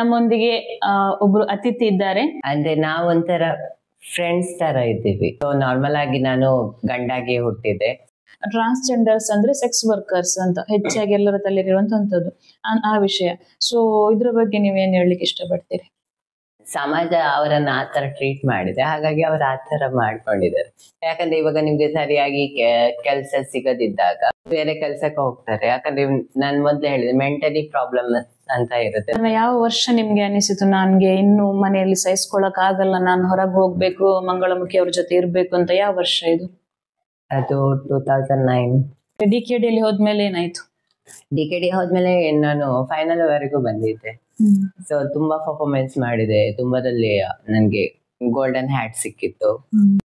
ನಮ್ಮೊಂದಿಗೆ ಆ, ಒಬ್ರು ಅತಿಥಿ ಇದ್ದಾರೆ ಅಂದ್ರೆ ನಾವು ಒಂಥರ ಫ್ರೆಂಡ್ಸ್ ತರ ಇದ್ದೀವಿ ಸೊ ನಾರ್ಮಲ್ ಆಗಿ ನಾನು ಗಂಡಾಗಿ ಹುಟ್ಟಿದೆ ಟ್ರಾನ್ಸ್ಜೆಂಡರ್ಸ್ ಅಂದ್ರೆ ಸೆಕ್ಸ್ ವರ್ಕರ್ಸ್ ಅಂತ ಹೆಚ್ಚಾಗಿ ಎಲ್ಲರ ತಲೆಗಿರುವಂತದ್ದು ಆ ವಿಷಯ ಸೊ ಇದ್ರ ಬಗ್ಗೆ ನೀವೇನ್ ಹೇಳಲಿಕ್ಕೆ ಇಷ್ಟಪಡ್ತೀರಿ ಸಮಾಜ ಅವರನ್ನ ಆ ತರ ಟ್ರೀಟ್ ಮಾಡಿದೆ ಹಾಗಾಗಿ ಅವ್ರು ಆ ತರ ಮಾಡ್ಕೊಂಡಿದ್ದಾರೆ ಯಾಕಂದ್ರೆ ಇವಾಗ ನಿಮ್ಗೆ ಸರಿಯಾಗಿ ಕೆಲಸ ಸಿಗದಿದ್ದಾಗ ಬೇರೆ ಕೆಲ್ಸಕ್ಕೆ ಹೋಗ್ತಾರೆ ಯಾಕಂದ್ರೆ ನಾನ್ ಮೊದ್ಲೇ ಹೇಳಿದೆ ಮೆಂಟಲಿ ಪ್ರಾಬ್ಲಮ್ ಅಂತ ಇರುತ್ತೆ ಅಂದ್ರೆ ಯಾವ ವರ್ಷ ನಿಮ್ಗೆ ಅನಿಸಿತು ನನ್ಗೆ ಇನ್ನು ಮನೆಯಲ್ಲಿ ಸಹಿಸ್ಕೊಳಕ್ ಆಗಲ್ಲ ನಾನು ಹೊರಗೆ ಹೋಗ್ಬೇಕು ಮಂಗಳಮುಖಿ ಅವ್ರ ಜೊತೆ ಇರ್ಬೇಕು ಅಂತ ಯಾವ ವರ್ಷ ಇದು ಅದು two thousand nine D K ಡಿಯಲ್ಲಿ ಹೋದ್ಮೇಲೆ ಏನಾಯ್ತು ಡಿ ಕೆ ಡಿ ಹೋದ್ಮೇಲೆ ನಾನು ಫೈನಲ್ ವರೆಗೂ ಬಂದಿದ್ದೆ ಸೊ ತುಂಬಾ ಪರ್ಫಾರ್ಮೆನ್ಸ್ ಮಾಡಿದೆ ತುಂಬಾದಲ್ಲಿ ನನ್ಗೆ ಗೋಲ್ಡನ್ ಹ್ಯಾಟ್ ಸಿಕ್ಕಿತ್ತು